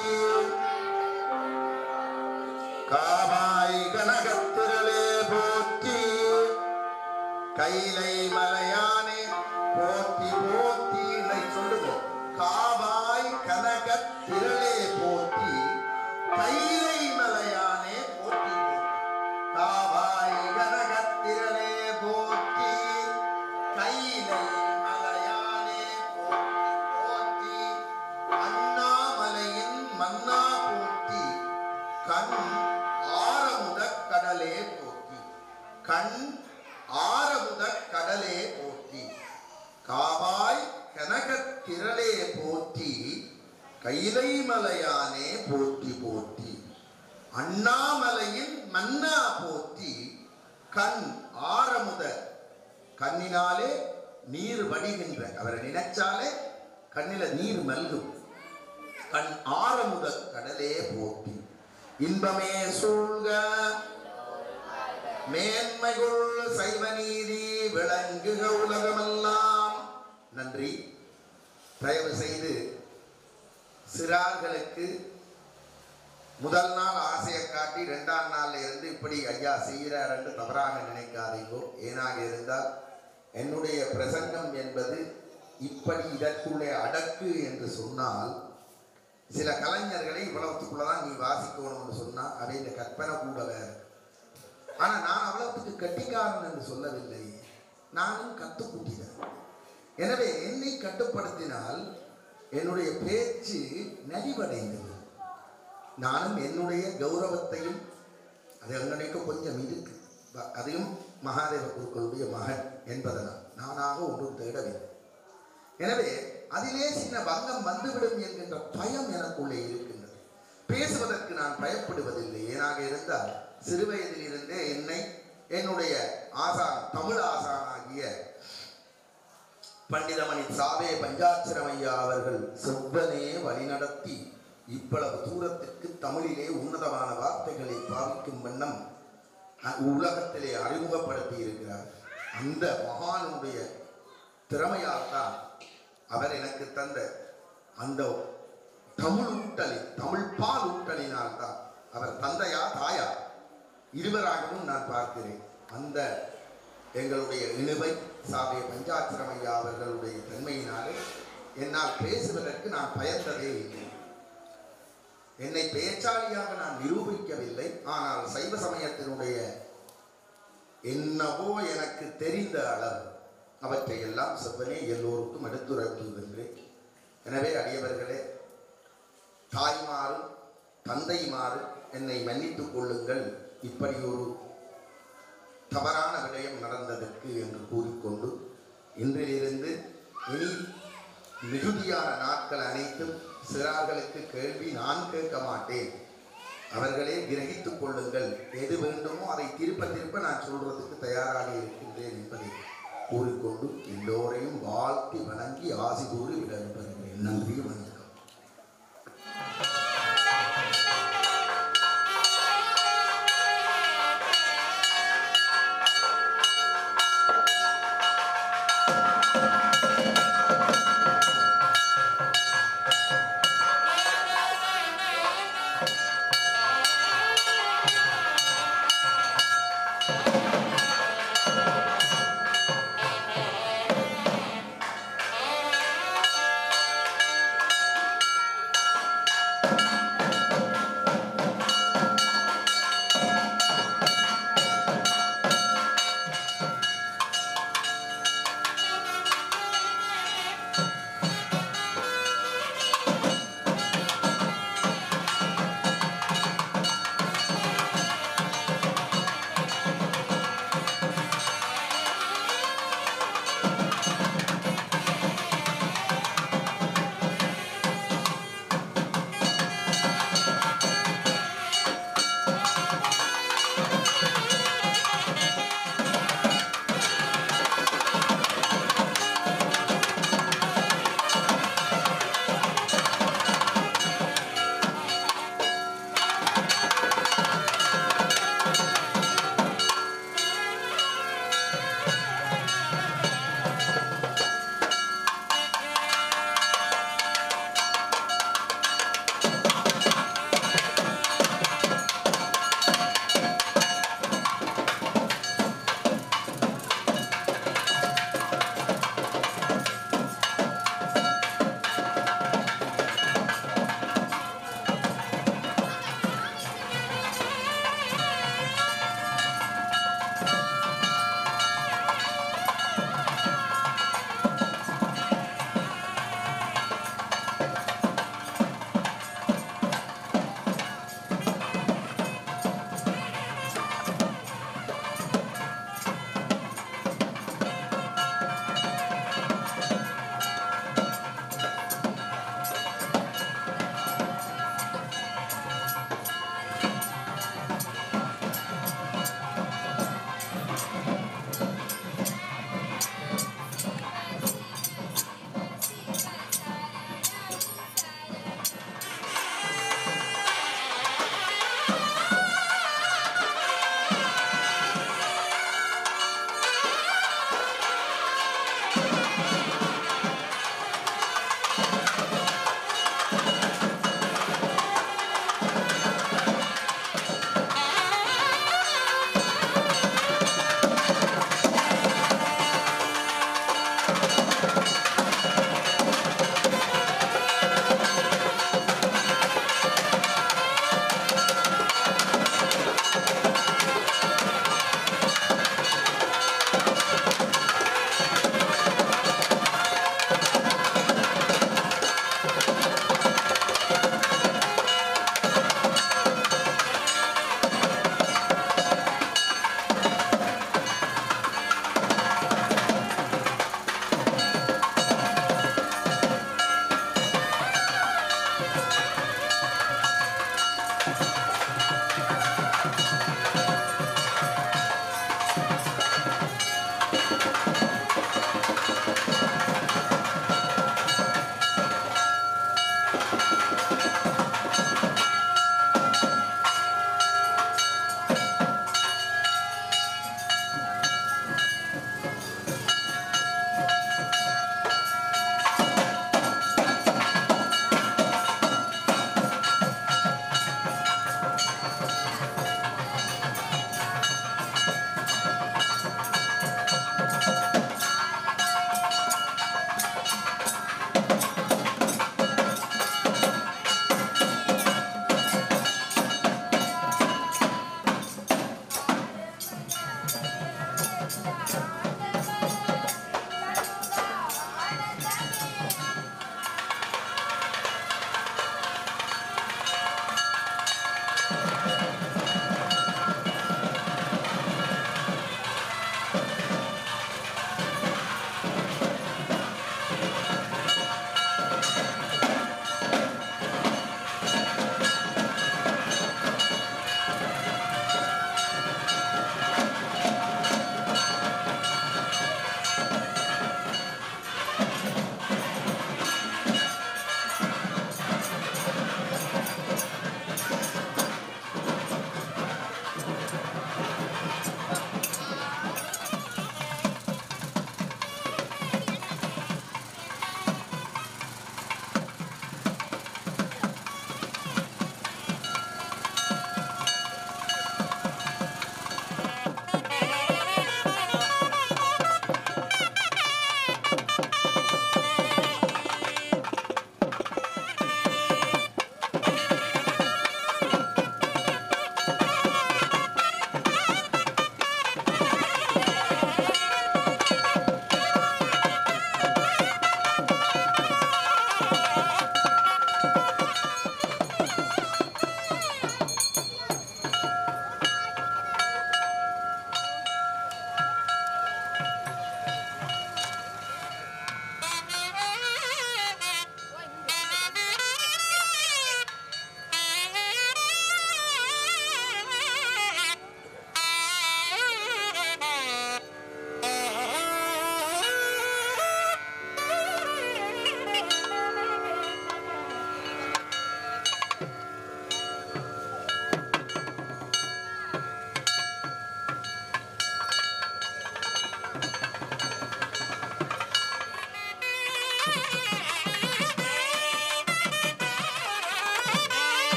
காவாய் கனகத்திரளே போற்றி கைலை மலையானே போற்றி போற்றி இதை சொல்லுங்க காவாய் கனகத்திரளே போற்றி கைலை மலையானே போற்றி போற்றி காவாய் கனகத்திரளே போற்றி கைலை மலையானே போற்றி போற்றி அண்ணாமலையின் மன்னா போற்றி கண் ஆரமுத கடலே போற்றி கண் ஆரமுத கடலே போற்றி காவாய் கனகத் திரளே போற்றி கைலை மலையானே போற்றி போற்றி அண்ணாமலையின் மன்னா போற்றி கண் ஆரமுத கண்ணினாலே நீர் வடிகின்ற அவரை நினைச்சாலே கண்ணில நீர் மல்கும் கண் ஆரமுத கடலே போற்றி இன்பமே சூழ்க மேன்மைகுள் சைவ நீதி விளங்குக உலகமெல்லாம் நன்றி தயவு செய்து சிறார்களுக்கு முதல் நாள் ஆசையை காட்டி ரெண்டாம் நாள்ல இருந்து இப்படி ஐயா செய்கிறார் என்று தவறாக நினைக்காதீங்கோ ஏனாக இருந்தால் என்னுடைய பிரசங்கம் என்பது இப்படி இதற்குள்ளே அடக்கு என்று சொன்னால் சில கலைஞர்களை இவ்வளவுக்குள்ளதான் நீ வாசிக்கணும்னு சொன்னா அதை இந்த கற்பனை கூட வேற ஆனா நான் அவ்வளவுக்கு கட்டிக்காரன் என்று சொல்லவில்லை நானும் கத்துக்குட்டிதான் எனவே என்னை கட்டுப்படுத்தினால் என்னுடைய பேச்சு நலிவடைந்தது நானும் என்னுடைய கௌரவத்தையும் அது அங்கனைக்கு கொஞ்சம் இருக்கு ப- அதையும் மகாதேவ குருக்களுடைய மகன் என்பதனால் நானாக ஒன்றும் தேடவில்லை எனவே அதிலே சின்ன பங்கம் வந்துவிடும் என்கின்ற பயம் எனக்குள்ளே இருக்கின்றது பேசுவதற்கு நான் பயப்படுவதில்லை ஏனாக இருந்தால் சிறுவயதிலிருந்தே என்னை என்னுடைய ஆசான் தமிழ் ஆசானாகிய பண்டிதமணி சாவே பஞ்சாட்சரமையா அவர்கள் செவ்வனே வழிநடத்தி இவ்வளவு தூரத்திற்கு தமிழிலே உன்னதமான வார்த்தைகளை பாவிக்கும் வண்ணம் அ- உலகத்திலே அறிமுகப்படுத்தி இருக்கிறார் அந்த மகானுடைய திறமையால் தான் அவர் எனக்கு தந்த அந்த தமிழ் ஊட்டலி தமிழ் பால் ஊட்டலினால் தான் அவர் தந்தையா தாயா இருவராகவும் நான் பார்க்கிறேன் அந்த எங்களுடைய இணுவை சாவிய பஞ்சாட்சரமையா அவர்களுடைய தன்மையினாலே என்னால் பேசுவதற்கு நான் பயந்ததே இல்லை என்னை பேச்சாளியாக நான் நிரூபிக்கவில்லை ஆனால் சைவ சமயத்தினுடைய என்னவோ எனக்கு தெரிந்த அளவு அவற்றை எல்லாம் செவ்வனே எல்லோருக்கும் எடுத்துரைத்துகின்றேன் எனவே அடியவர்களே தாய்மாரும் தந்தைமாரும் என்னை மன்னித்துக் கொள்ளுங்கள் இப்படி ஒரு தவறான விடயம் நடந்ததற்கு என்று கூறிக்கொண்டு இன்றிலிருந்து இனி மிகுதியான நாட்கள் அனைத்தும் சிறார்களுக்கு கேள்வி நான் கேட்க மாட்டேன் அவர்களே கிரகித்துக் கொள்ளுங்கள் எது வேண்டுமோ அதை திருப்ப திருப்ப நான் சொல்றதுக்கு தயாராக இருக்கின்றேன் என்பதை கூறிக்கொண்டு எல்லோரையும் வாழ்த்தி வணங்கி ஆசி கூறி விடைபெறுகிறேன் நன்றி வணக்கம் Thank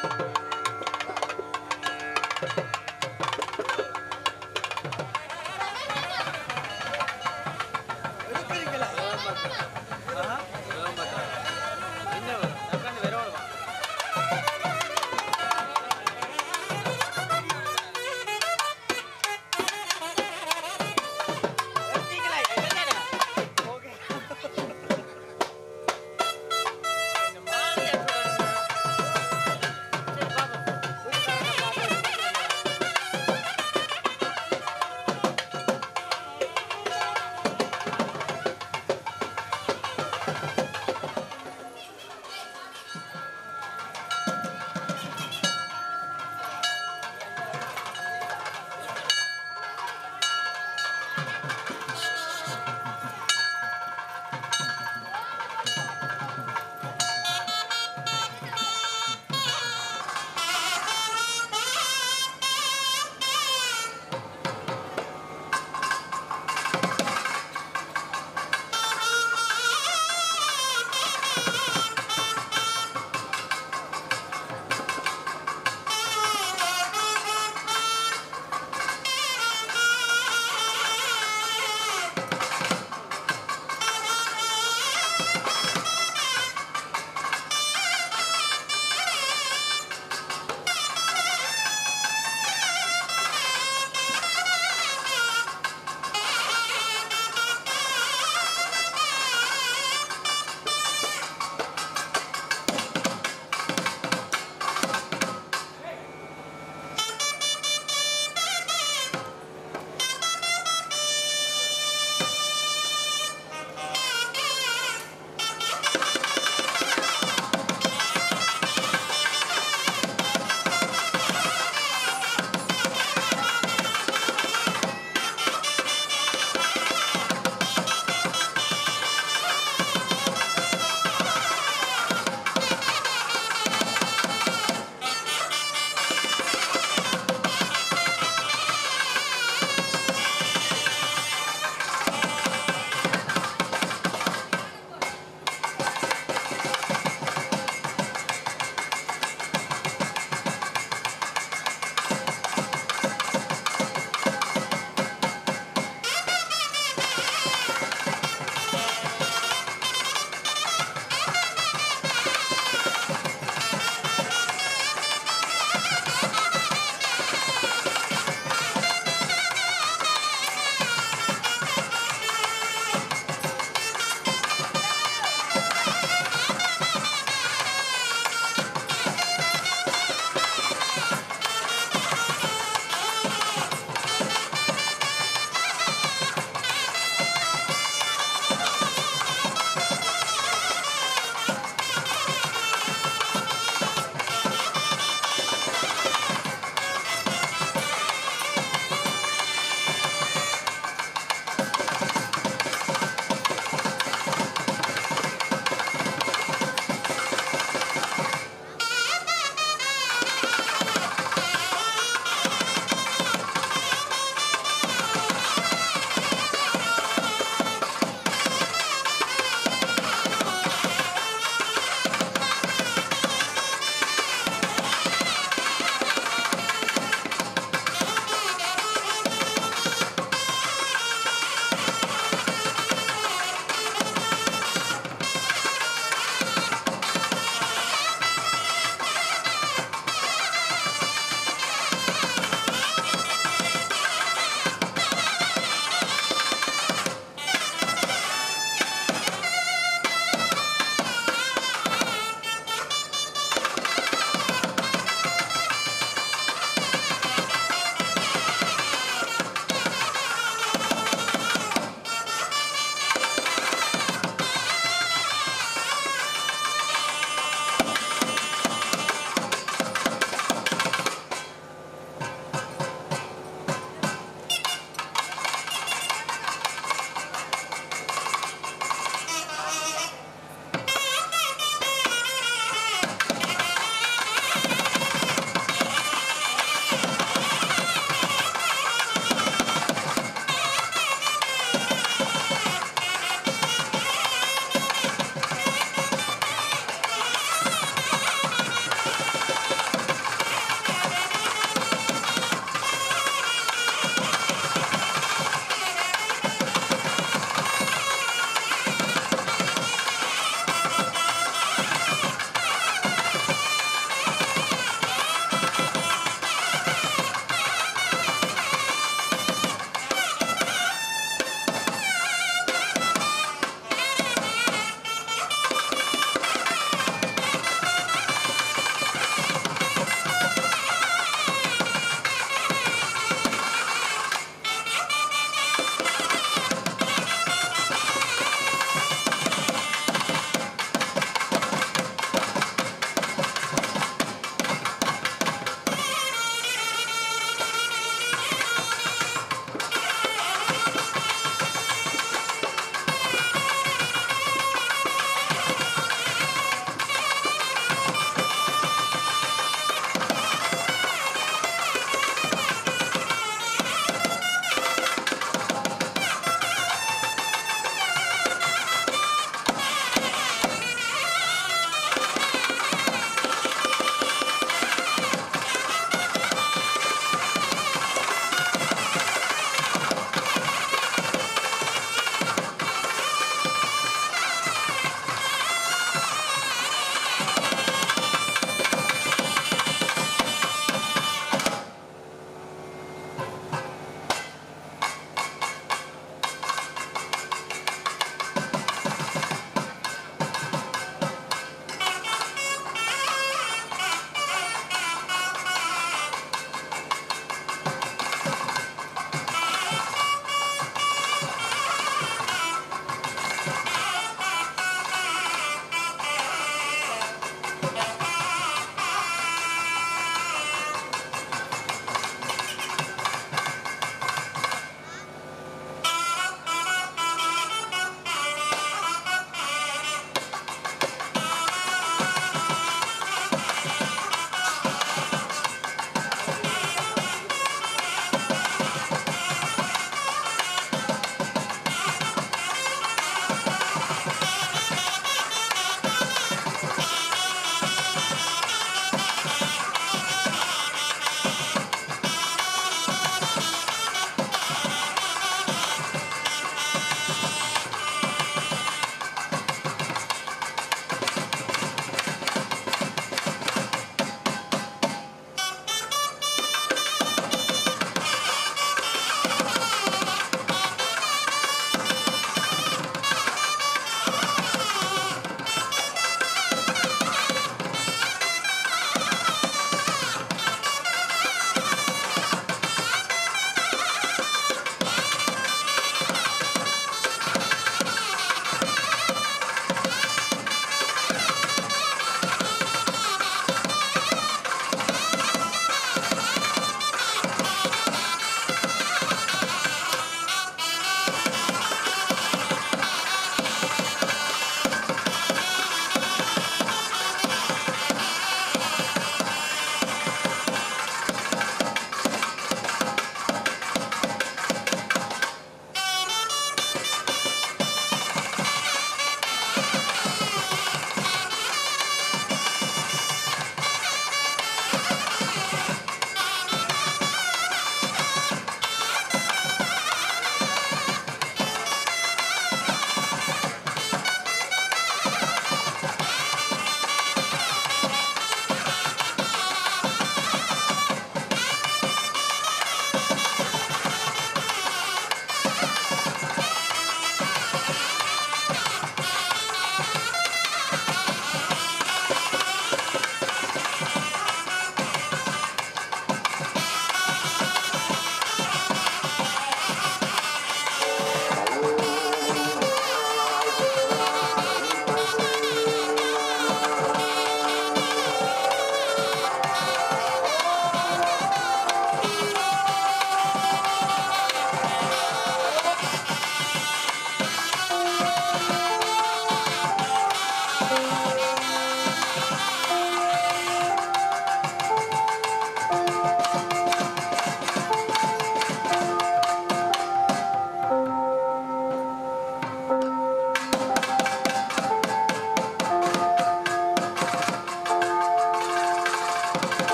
எடுக்கிறீங்களா ஆ